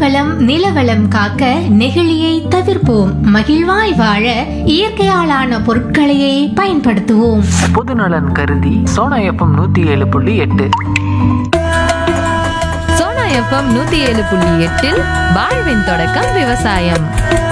நீர்வளம் நிலவளம் காக்க நெகிழியை தவிர்ப்போம் மகிழ்வாய் வாழ இயற்கையாலான பொருட்களையே பயன்படுத்துவோம் பொதுநலன் கருதி சோனா எஃப்எம் நூத்தி ஏழு புள்ளி எட்டு சோனா எஃப்எம் நூத்தி ஏழு புள்ளி எட்டில் வாழ்வின் தொடக்கம் விவசாயம்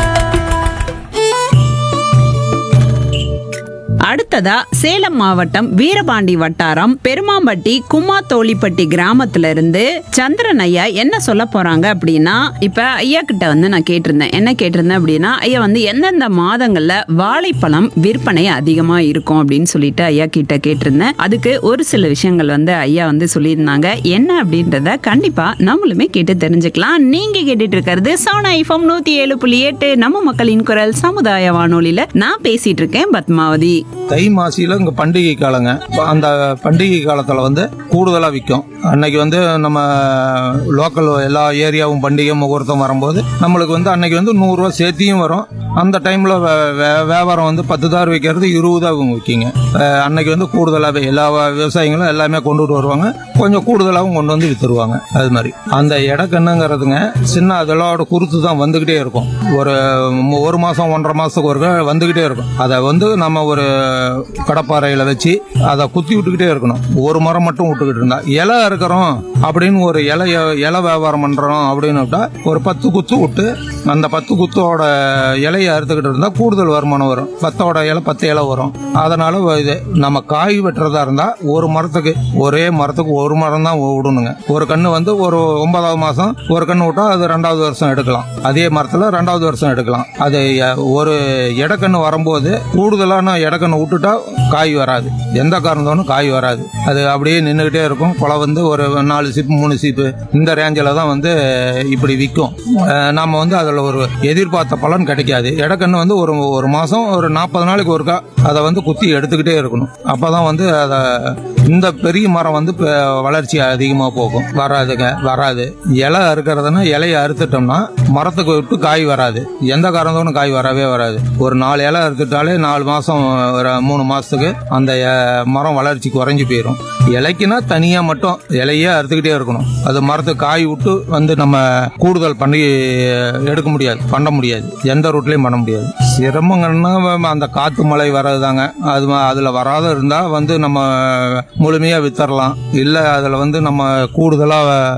அடுத்ததா சேலம் மாவட்டம் வீரபாண்டி வட்டாரம் பெருமாம்பட்டி கும்மாத்தோலிப்பட்டி கிராமத்துல இருந்து சந்திரன் ஐயா என்ன சொல்ல போறாங்க அப்படின்னா இப்ப ஐயா கிட்ட வந்து நான் கேட்டிருந்தேன் என்ன கேட்டிருந்தேன் அப்படின்னா ஐயா வந்து எந்தெந்த மாதங்கள்ல வாழைப்பழம் விற்பனை அதிகமா இருக்கும் அப்படின்னு சொல்லிட்டு ஐயா கிட்ட கேட்டிருந்தேன் அதுக்கு ஒரு சில விஷயங்கள் வந்து ஐயா வந்து சொல்லியிருந்தாங்க என்ன அப்படின்றத கண்டிப்பா நம்மளுமே கேட்டு தெரிஞ்சுக்கலாம் நீங்க கேட்டுட்டு இருக்கிறது சோனா ஐஃபம் நூத்தி ஏழு புள்ளி எட்டு நம்ம மக்களின் குரல் சமுதாய வானொலியில நான் பேசிட்டு இருக்கேன் பத்மாவதி தை மாசியில இங்க பண்டிகை காலங்க அந்த பண்டிகை காலத்துல வந்து கூடுதலா விற்கும் அன்னைக்கு வந்து நம்ம லோக்கல் எல்லா ஏரியாவும் பண்டிகை முகூர்த்தம் வரும்போது நம்மளுக்கு வந்து அன்னைக்கு வந்து நூறு ரூபா சேர்த்தியும் வரும் அந்த டைம்ல வே- வே- வியாபாரம் வந்து பத்து தார் விற்கிறது இருபதாகவும் விற்கிங்க அஹ் அன்னைக்கு வந்து கூடுதலாகவே எல்லா விவசாயிகளும் எல்லாமே கொண்டுட்டு வருவாங்க கொஞ்சம் கூடுதலாகவும் கொண்டு வந்து வித்துருவாங்க அது மாதிரி அந்த இடக்கண்ணுங்கிறதுங்க சின்ன அதோட குருத்து தான் வந்துகிட்டே இருக்கும் ஒரு ம- ஒரு மாசம் ஒன்றரை மாசத்துக்கு ஒரு வந்துகிட்டே இருக்கும் அதை வந்து நம்ம ஒரு கடப்பாறையில வச்சு அதை குத்தி விட்டுக்கிட்டே இருக்கணும் ஒரு மரம் மட்டும் விட்டுக்கிட்டு இருந்தா இலை இருக்கிறோம் அப்படின்னு ஒரு இலை இலை வியாபாரம் பண்றோம் அப்படின்னு விட்டா ஒரு பத்து குத்து விட்டு அந்த பத்து குத்தோட இலையை அறுத்துக்கிட்டு இருந்தா கூடுதல் வருமானம் வரும் பத்தோட இலை பத்து இலை வரும் அதனால இது நம்ம காய் வெட்டுறதா இருந்தா ஒரு மரத்துக்கு ஒரே மரத்துக்கு ஒரு மரம் தான் விடணுங்க ஒரு கண்ணு வந்து ஒரு ஒன்பதாவது மாசம் ஒரு கண்ணு விட்டா அது ரெண்டாவது வருஷம் எடுக்கலாம் அதே மரத்துல ரெண்டாவது வருஷம் எடுக்கலாம் அது அஹ், ஒரு இடக்கண்ணு வரும்போது கூடுதலான இடக்கண்ணு விட்டுட்டா காய் வராது எந்த காரணத்தோனும் காய் வராது அது அப்படியே நின்றுகிட்டே இருக்கும் குலை வந்து ஒரு நாலு சீப்பு மூணு சீப்பு இந்த ரேஞ்சில் தான் வந்து இப்படி விற்கும் நம்ம வந்து அதில் ஒரு எதிர்பார்த்த பலன் கிடைக்காது இடக்கண்ணு வந்து ஒரு ஒரு மாதம் ஒரு நாற்பது நாளைக்கு ஒருக்கா அதை வந்து குத்தி எடுத்துக்கிட்டே இருக்கணும் அப்போ தான் வந்து அதை இந்த பெரிய மரம் வந்து இப்ப வளர்ச்சி அதிகமாக போகும் வராதுங்க வராது இலை அறுக்கிறதுனா இலையை அறுத்துட்டோம்னா மரத்துக்கு விட்டு காய் வராது எந்த காரணத்தோடும் காய் வரவே வராது ஒரு நாலு இலை அறுத்துட்டாலே நாலு மாசம் ஒரு மூணு மாசத்துக்கு அந்த அஹ், மரம் வளர்ச்சி குறைஞ்சு போயிடும் இலைக்குனா தனியா மட்டும் இலையே அறுத்துக்கிட்டே இருக்கணும் அது மரத்துக்கு காய் விட்டு வந்து நம்ம கூடுதல் பண்ணி எடுக்க முடியாது பண்ண முடியாது எந்த ரூட்லயும் பண்ண முடியாது சிரமங்கன்னா அந்த காத்து மழை வர்றதுதாங்க அது ம- அதுல வராத இருந்தா வந்து நம்ம முழுமையா வித்தரலாம் இல்ல அதுல வந்து நம்ம கூடுதலா